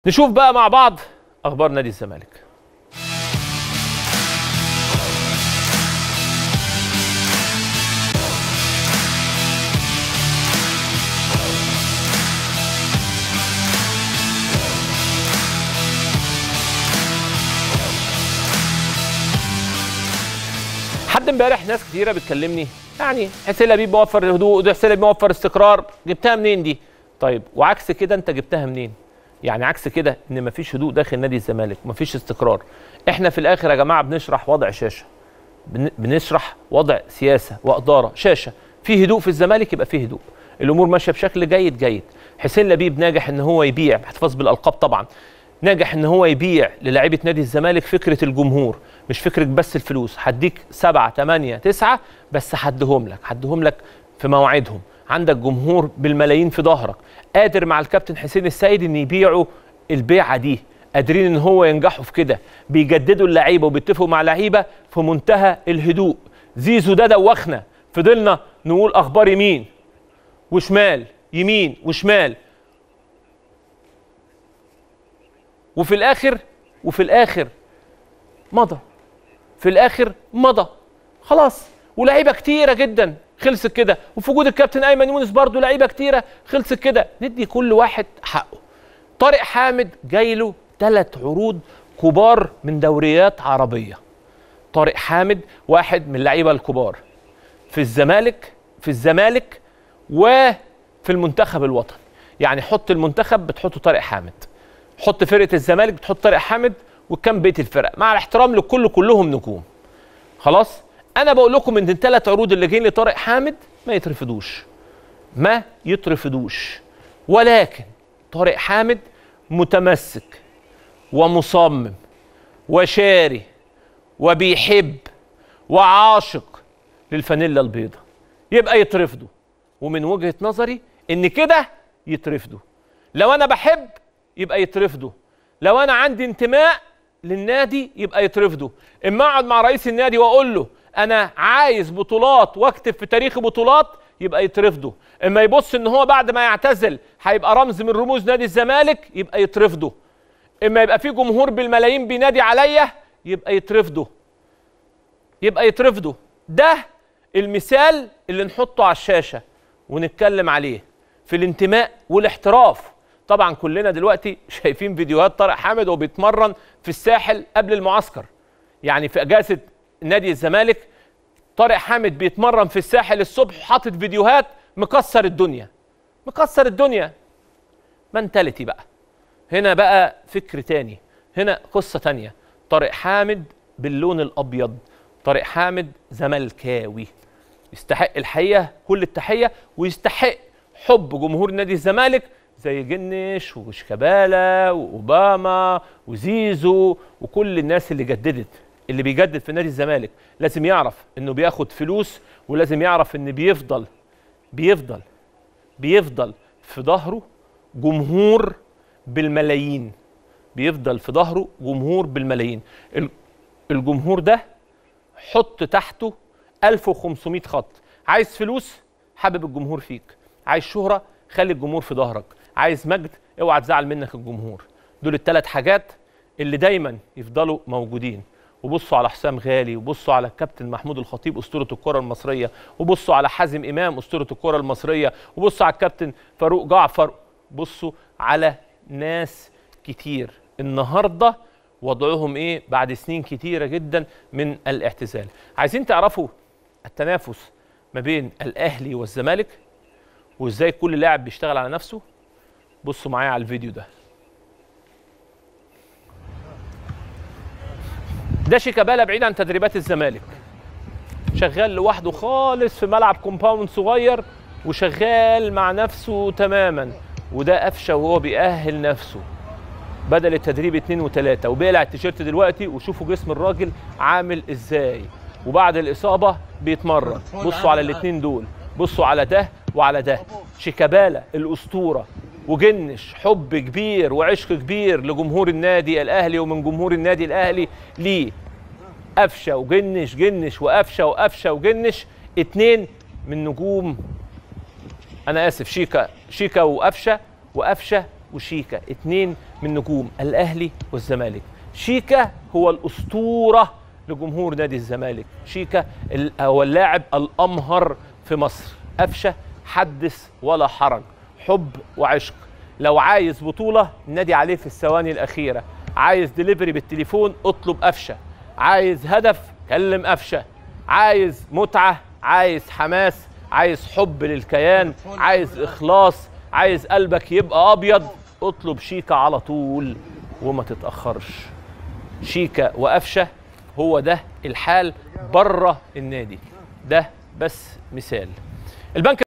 نشوف بقى مع بعض اخبار نادي الزمالك حد امبارح ناس كتيره بتكلمني يعني حسين لبيب موفر الهدوء ده حسين لبيب موفر استقرار جبتها منين دي طيب وعكس كده انت جبتها منين يعني عكس كده ان مفيش هدوء داخل نادي الزمالك مفيش استقرار احنا في الاخر يا جماعه بنشرح وضع شاشه بن- بنشرح وضع سياسه واداره شاشه في هدوء في الزمالك يبقى في هدوء الامور ماشيه بشكل جيد جيد حسين لبيب ناجح ان هو يبيع احتفاظ بالالقاب طبعا ناجح ان هو يبيع للاعيبه نادي الزمالك فكره الجمهور مش فكره بس الفلوس هديك سبعة تمانية تسعة بس هديهم لك هديهم لك في مواعيدهم عندك جمهور بالملايين في ظهرك قادر مع الكابتن حسين السيد ان يبيعوا البيعه دي قادرين ان هو ينجحوا في كده بيجددوا اللعيبه وبيتفقوا مع لعيبه في منتهى الهدوء زيزو ده دوخنا فضلنا نقول اخبار يمين وشمال يمين وشمال وفي الاخر وفي الاخر مضى في الاخر مضى خلاص ولاعيبه كتيره جدا خلصت كده وفي وجود الكابتن ايمن يونس برضو لعيبه كتيره خلصت كده ندي كل واحد حقه طارق حامد جاي له ثلاث عروض كبار من دوريات عربيه طارق حامد واحد من اللعيبه الكبار في الزمالك في الزمالك وفي المنتخب الوطني يعني حط المنتخب بتحط طارق حامد حط فرقه الزمالك بتحط طارق حامد وكم بيت الفرق مع الاحترام لكل كلهم نجوم خلاص انا بقول لكم ان الثلاث عروض اللي جايين لطارق حامد ما يترفضوش ما يترفضوش ولكن طارق حامد متمسك ومصمم وشاري وبيحب وعاشق للفانيلا البيضاء يبقى يترفضوا ومن وجهة نظري ان كده يترفضوا لو انا بحب يبقى يترفضوا لو انا عندي انتماء للنادي يبقى يترفضوا اما اقعد مع رئيس النادي واقول له انا عايز بطولات واكتب في تاريخي بطولات يبقى يترفضوا اما يبص ان هو بعد ما يعتزل هيبقى رمز من رموز نادي الزمالك يبقى يترفضوا اما يبقى في جمهور بالملايين بينادي عليا يبقى يترفضوا يبقى يترفضوا ده المثال اللي نحطه على الشاشه ونتكلم عليه في الانتماء والاحتراف طبعا كلنا دلوقتي شايفين فيديوهات طارق حامد وهو بيتمرن في الساحل قبل المعسكر يعني في اجازه نادي الزمالك طارق حامد بيتمرن في الساحل الصبح حاطط فيديوهات مكسر الدنيا مكسر الدنيا منتاليتي بقى هنا بقى فكر تاني هنا قصة تانية طارق حامد باللون الأبيض طارق حامد زملكاوي يستحق الحقيقة كل التحية ويستحق حب جمهور نادي الزمالك زي جنش وشيكابالا وأوباما وزيزو وكل الناس اللي جددت اللي بيجدد في نادي الزمالك لازم يعرف انه بياخد فلوس ولازم يعرف ان بيفضل بيفضل بيفضل في ظهره جمهور بالملايين بيفضل في ظهره جمهور بالملايين ال- الجمهور ده حط تحته 1500 خط عايز فلوس حابب الجمهور فيك عايز شهرة خلي الجمهور في ظهرك عايز مجد اوعى تزعل منك الجمهور دول الثلاث حاجات اللي دايما يفضلوا موجودين وبصوا على حسام غالي وبصوا على الكابتن محمود الخطيب اسطوره الكره المصريه وبصوا على حازم امام اسطوره الكره المصريه وبصوا على الكابتن فاروق جعفر بصوا على ناس كتير النهارده وضعهم ايه بعد سنين كتيره جدا من الاعتزال عايزين تعرفوا التنافس ما بين الاهلي والزمالك وازاي كل لاعب بيشتغل على نفسه بصوا معايا على الفيديو ده ده شيكابالا بعيد عن تدريبات الزمالك شغال لوحده خالص في ملعب كومباوند صغير وشغال مع نفسه تماما وده قفشه وهو بيأهل نفسه بدل التدريب اتنين وتلاته وبيقلع التيشيرت دلوقتي وشوفوا جسم الراجل عامل ازاي وبعد الاصابه بيتمرن بصوا على الاتنين دول بصوا على ده وعلى ده شيكابالا الاسطوره وجنش حب كبير وعشق كبير لجمهور النادي الاهلي ومن جمهور النادي الاهلي ليه قفشه وجنش جنش وقفشه وقفشه وجنش اتنين من نجوم انا اسف شيكا شيكا وقفشه وقفشه وشيكا اتنين من نجوم الاهلي والزمالك شيكا هو الاسطوره لجمهور نادي الزمالك شيكا ال- هو اللاعب الامهر في مصر قفشه حدث ولا حرج حب وعشق لو عايز بطوله نادي عليه في الثواني الاخيره عايز دليفري بالتليفون اطلب قفشه عايز هدف كلم قفشه عايز متعه عايز حماس عايز حب للكيان عايز اخلاص عايز قلبك يبقى ابيض اطلب شيكا على طول وما تتاخرش شيكا وقفشه هو ده الحال بره النادي ده بس مثال البنك